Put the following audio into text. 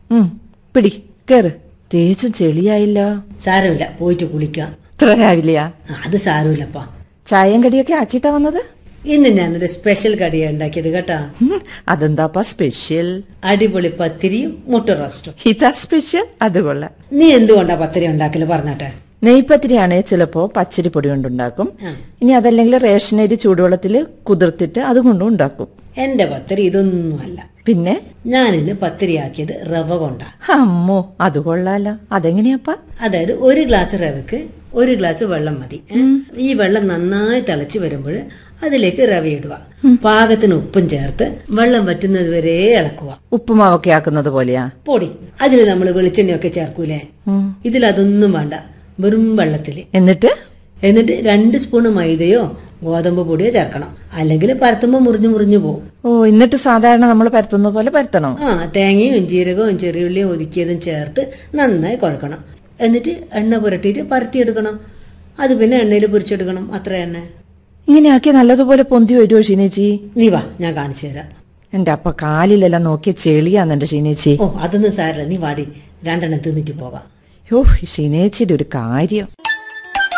ഉം പിടി കേറ് തേച്ചും ചെളിയായില്ല സാരമില്ല പോയിട്ട് കുളിക്കാം ഇത്ര രാവിലെയാ ആ, അത് സാരമില്ലപ്പാ ചായയും കടിയൊക്കെ ആക്കിയിട്ടാ വന്നത് ഇന്ന് ഞാനൊരു സ്പെഷ്യൽ കടിയാണ് ഉണ്ടാക്കിയത് കേട്ടാ ഉം, അതെന്താപ്പാ സ്പെഷ്യൽ അടിപൊളി പത്തിരിയും മുട്ട റോസ്റ്റും ഇതാ സ്പെഷ്യൽ അത് കൊള്ളാം നീ എന്തുകൊണ്ടാ പത്തിരി ഉണ്ടാക്കല് പറഞ്ഞാട്ടെ നെയ്പത്തിരിയാണെ ചിലപ്പോ പച്ചരി പൊടി കൊണ്ടുണ്ടാക്കും ആ. ഇനി അതല്ലെങ്കിൽ റേഷനരി ചൂടുവെള്ളത്തിൽ കുതിർത്തിട്ട് അതുകൊണ്ടും ഉണ്ടാക്കും എന്റെ പത്തിരി ഇതൊന്നുമല്ല പിന്നെ ഞാനിന്ന് പത്തിരിയാക്കിയത് റവ കൊണ്ടാ അമ്മോ അത് കൊള്ളാലോ അതെങ്ങനെയാപ്പാ അതായത് ഒരു ഗ്ലാസ് റവക്ക് ഒരു ഗ്ലാസ് വെള്ളം മതി ഏ? ഈ വെള്ളം നന്നായി തിളച്ച് വരുമ്പോൾ അതിലേക്ക് റവ ഇടുക പാകത്തിന് ഉപ്പും ചേർത്ത് വെള്ളം വറ്റുന്നത് വരെ ഇളക്കുക ഉപ്പുമാവൊക്കെ ആക്കുന്നത് പോലെയാ പൊടി അതിൽ നമ്മൾ വെളിച്ചെണ്ണയൊക്കെ ചേർക്കൂലേ ഉം. ഇതിൽ അതൊന്നും വേണ്ട വെറും വെള്ളത്തില് എന്നിട്ട് എന്നിട്ട് രണ്ട് സ്പൂൺ മൈദയോ ഗോതമ്പ് പൊടിയോ ചേർക്കണം അല്ലെങ്കിൽ പരത്തുമ്പോൾ മുറിഞ്ഞു മുറിഞ്ഞു പോകും ഓ എന്നിട്ട് സാധാരണ നമ്മൾ പരത്തുന്ന പോലെ പരത്തണം ആ തേങ്ങയും ജീരകവും ചെറിയുള്ളിയും ഒതുക്കിയതും ചേർത്ത് നന്നായി കുഴക്കണം എന്നിട്ട് എണ്ണ പുരട്ടിയിട്ട് പരത്തിയെടുക്കണം അത് പിന്നെ എണ്ണയിൽ പൊരിച്ചെടുക്കണം അത്ര തന്നെ ഇങ്ങനെ ആക്കി നല്ലതുപോലെ പൊന്തി വരുമോ ഷീനേച്ചി നീ വാ ഞാൻ കാണിച്ചു തരാം എന്റെ അപ്പ കാലിലെല്ലാം നോക്കിയ ചെളിയാന്ന് എന്റെ ഷീനേച്ചി ഓ അതൊന്നും സാരല്ല നീ വാടി രണ്ടെണ്ണം തിന്നിട്ട് പോകാം യോ ഷീനേച്ചിയുടെ ഒരു കാര്യം